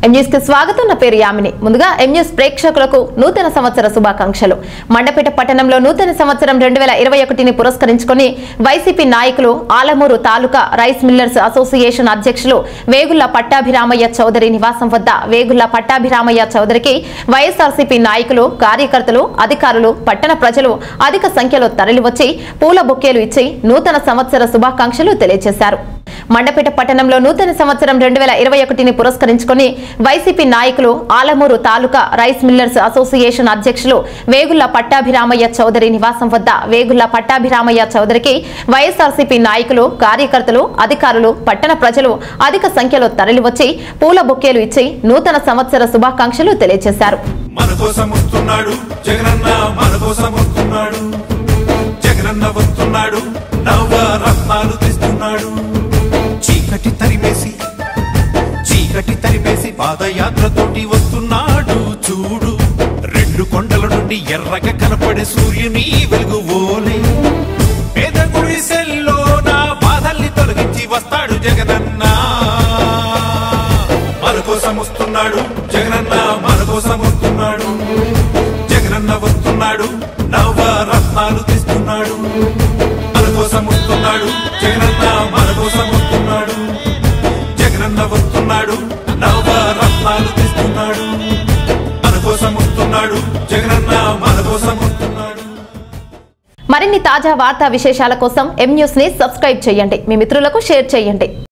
M News కి స్వాగతం నా పేరు యామిని ముందుగా ఎంన్యూస్ ప్రేక్షకులకు నూతన సంవత్సర శుభాకాంక్షలు మండపేట పట్టణంలో నూతన సంవత్సరం రెండు వేల ఇరవై ఒకటిని పురస్కరించుకొని వైసీపీ నాయకులు Alamuru taluka rice millers association అధ్యక్షులు వేగుళ్ల పట్టాభిరామయ్య చౌదరి నివాసం వద్ద వేగుళ్ల పట్టాభిరామయ్య చౌదరికి వైఎస్ఆర్సీపీ నాయకులు కార్యకర్తలు అధికారులు పట్టణ ప్రజలు అధిక సంఖ్యలో తరలివచ్చి పూల బొకేలు ఇచ్చి నూతన సంవత్సర శుభాకాంక్షలు తెలియజేశారు మండపేట పట్టణంలో నూతన సంవత్సరం రెండు వేల ఇరవై ఒకటిని పురస్కరించుకొని వైసీపీ నాయకులు Alamuru taluka rice millers association అధ్యక్షులు వేగుళ్ల పట్టాభిరామయ్య చౌదరి నివాసం వద్ద వేగుళ్ల పట్టాభిరామయ్య చౌదరికి వైఎస్ఆర్సీపీ నాయకులు కార్యకర్తలు అధికారులు పట్టణ ప్రజలు అధిక సంఖ్యలో తరలివచ్చి పూల బొకేలు ఇచ్చి నూతన సంవత్సర శుభాకాంక్షలు తెలియజేశారు మన కోసం వస్తున్నాడు జగనన్న మన కోసం వస్తున్నాడు జగనన్న వస్తున్నాడు నవ రత్నాలు తెస్తున్నాడు చీకటి తరిమేసి చీకటి తరిమేసి పాదయాత్రతోటి వస్తున్నాడు చూడు రెండు కొండల నుండి ఎర్రగా కనపడే సూర్యుని వెలుగు ఓలే పేద గుడిసెల్లో నా బాధల్ని తొలగించి వస్తాడు జగనన్న మన కోసం వస్తున్నాడు జగనన్న మన కోసం వస్తున్నాడు జగనన్న వస్తున్నాడు నవ రత్నాలు తెస్తున్నాడు మన కోసం వస్తున్నాడు జగనన్న మన కోసం వస్తున్నాడు జగనన్న వస్తున్నాడు నవ రత్నాలు తెస్తున్నాడు మన కోసం వస్తున్నాడు జగనన్న మన కోసం వస్తున్నాడు మరిన్ని తాజా వార్తా విశేషాల కోసం ఎం న్యూస్ ని సబ్స్క్రైబ్ చేయండి మీ మిత్రులకు షేర్ చేయండి